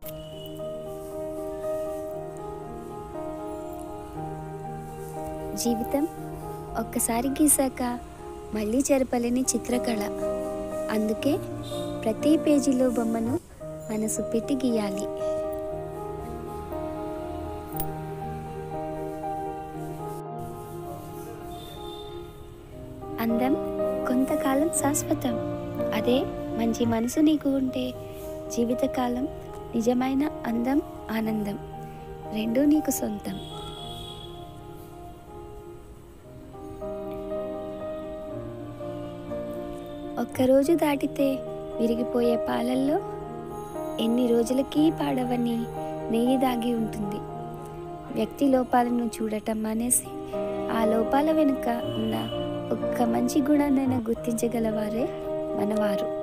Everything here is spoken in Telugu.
జీవితం ఒక్కసారి గీసాక మళ్ళీ చెరపలేని చిత్రకళ అందుకే ప్రతి పేజీలో బొమ్మను మనసు పెట్టి గీయాలి అందం కొంతకాలం శాశ్వతం అదే మంచి మనసు నీకు ఉంటే జీవితకాలం నిజమైన అందం ఆనందం రెండూ నీకు సొంతం ఒక్కరోజు దాటితే విరిగిపోయే పాలల్లో ఎన్ని రోజులకి పాడవని నెయ్యి దాగి ఉంటుంది వ్యక్తి లోపాలను చూడటం మానేసి ఆ లోపాల వెనుక ఉన్న ఒక్క మంచి గుణాన్నైనా గుర్తించగలవారే మనవారు